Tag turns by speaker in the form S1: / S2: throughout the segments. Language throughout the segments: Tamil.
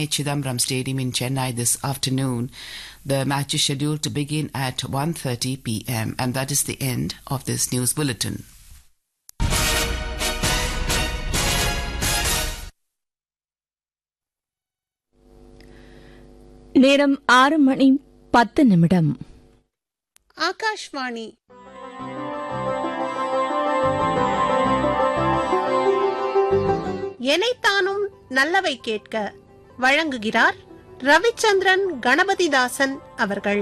S1: CMA Chidambaram Stadium in Chennai this afternoon. The match is scheduled to begin at 1:30 p.m. and that is the end of this news bulletin.
S2: நேரம் ஆறு மணி பத்து நிமிடம்
S3: ஆகாஷ்வாணி எனைத்தானும் நல்லவை கேட்க வழங்குகிறார் ரவிச்சந்திரன் கணபதிதாசன் அவர்கள்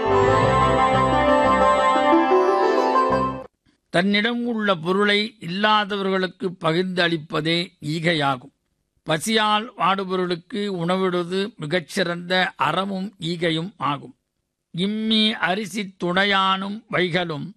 S4: தன்னிடம் உள்ள பொருளை இல்லாதவர்களுக்கு பகிர்ந்து அளிப்பதே ஈகையாகும் பசியால் வாடுபவர்களுக்கு உணவிடுவது மிகச்சிறந்த அறமும் ஈகையும் ஆகும் இம்மி அரிசி துணையானும் வைகளும்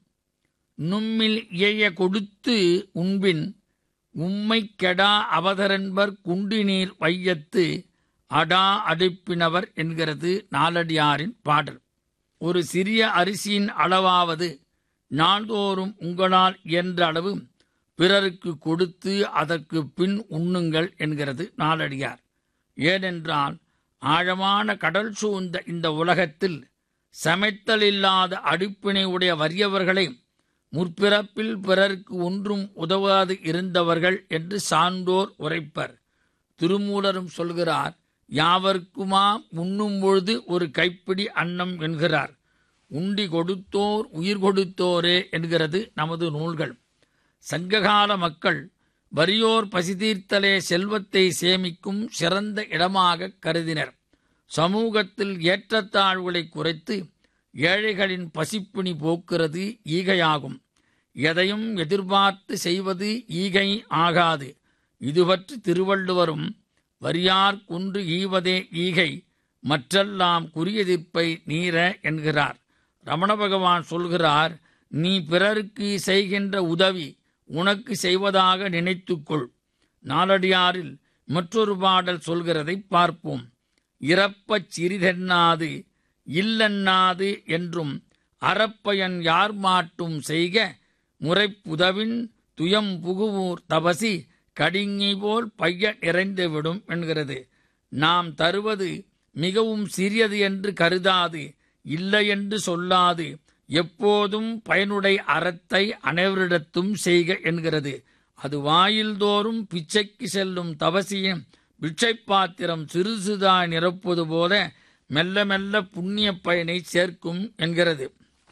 S4: நும்மில் இயைய கொடுத்து உண்பின் உம்மை கெடா அவதரன்பர் குண்டு நீர் வையத்து அடா அடுப்பினவர் என்கிறது நாலடியாரின் பாடல் ஒரு சிறிய அரிசியின் அளவாவது நாள்தோறும் உங்களால் இயன்ற அளவு பிறருக்கு கொடுத்து அதற்கு பின் உண்ணுங்கள் என்கிறது நாலடியார் ஏனென்றால் ஆழமான கடல் சூழ்ந்த இந்த உலகத்தில் சமைத்தல் இல்லாத அடுப்பினை உடைய வறியவர்களை முற்பிறப்பில் பிறருக்கு ஒன்றும் உதவாது இருந்தவர்கள் என்று சான்றோர் உரைப்பர் திருமூலரும் சொல்கிறார் யாவர்க்குமா உண்ணும் பொழுது ஒரு கைப்பிடி அன்னம் என்கிறார் உண்டி கொடுத்தோர் உயிர் கொடுத்தோரே என்கிறது நமது நூல்கள் சங்ககால மக்கள் வறியோர் பசிதீர்த்தலே செல்வத்தை சேமிக்கும் சிறந்த இடமாக கருதினர் சமூகத்தில் ஏற்றத்தாழ்வுகளை குறைத்து ஏழைகளின் பசிப்பிணி போக்குறது ஈகையாகும் எதையும் எதிர்பார்த்து செய்வது ஈகை ஆகாது இது பற்றி திருவள்ளுவரும் வரியார் குன்று ஈவதே ஈகை மற்றெல்லாம் குறியெதிர்ப்பை நீர என்கிறார் ரமண பகவான் சொல்கிறார் நீ பிறருக்கு செய்கின்ற உதவி உனக்கு செய்வதாக நினைத்துக்கொள் நாலடியாரில் மற்றொரு பாடல் சொல்கிறதை பார்ப்போம் இறப்பச் சிறிதென்னாது இல்லன்னாது என்றும் அறப்பயன் யார் மாட்டும் செய்க முறைப்புதவின் துயம் புகுவூர் தபசி கடிங்கை போல் பைய நிறைந்துவிடும் என்கிறது நாம் தருவது மிகவும் சிறியது என்று கருதாது இல்லை என்று சொல்லாது எப்போதும் பயனுடை அறத்தை அனைவரிடத்தும் செய்க என்கிறது அது வாயில்தோறும் பிச்சைக்கு செல்லும் தவசியும் பிட்சை பாத்திரம் சிறுசுதாய் நிரப்புவது போல மெல்ல மெல்ல புண்ணிய பயனை சேர்க்கும் என்கிறது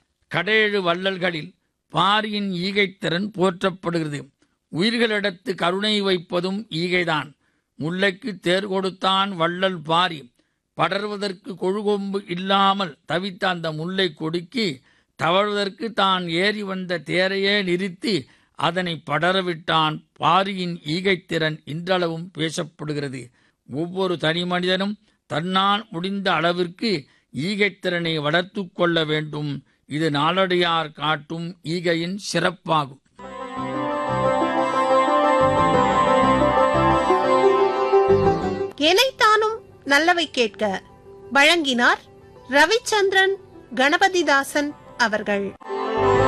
S4: கடேழு வள்ளல்களில் பாரியின் ஈகைத்திறன் போற்றப்படுகிறது உயிர்களிடத்து கருணை வைப்பதும் ஈகைதான் முல்லைக்கு தேர் கொடுத்தான் வள்ளல் பாரி படர்வதற்கு கொழுகொம்பு இல்லாமல் தவித்த அந்த முல்லை கொடுக்கி தவழ்வதற்கு தான் ஏறி வந்த தேரையே நிறுத்தி அதனை படரவிட்டான் பாரியின் ஈகைத்திறன் இன்றளவும் பேசப்படுகிறது ஒவ்வொரு தனி மனிதனும் தன்னால் முடிந்த அளவிற்கு ஈகைத்திறனை வளர்த்து கொள்ள வேண்டும் இது நாளடியார் காட்டும் ஈகையின் சிறப்பாகும்
S3: எனைத்தானும் நல்லவை கேட்க வழங்கினார் ரவிச்சந்திரன் கணபதிதாசன் அவர்கள்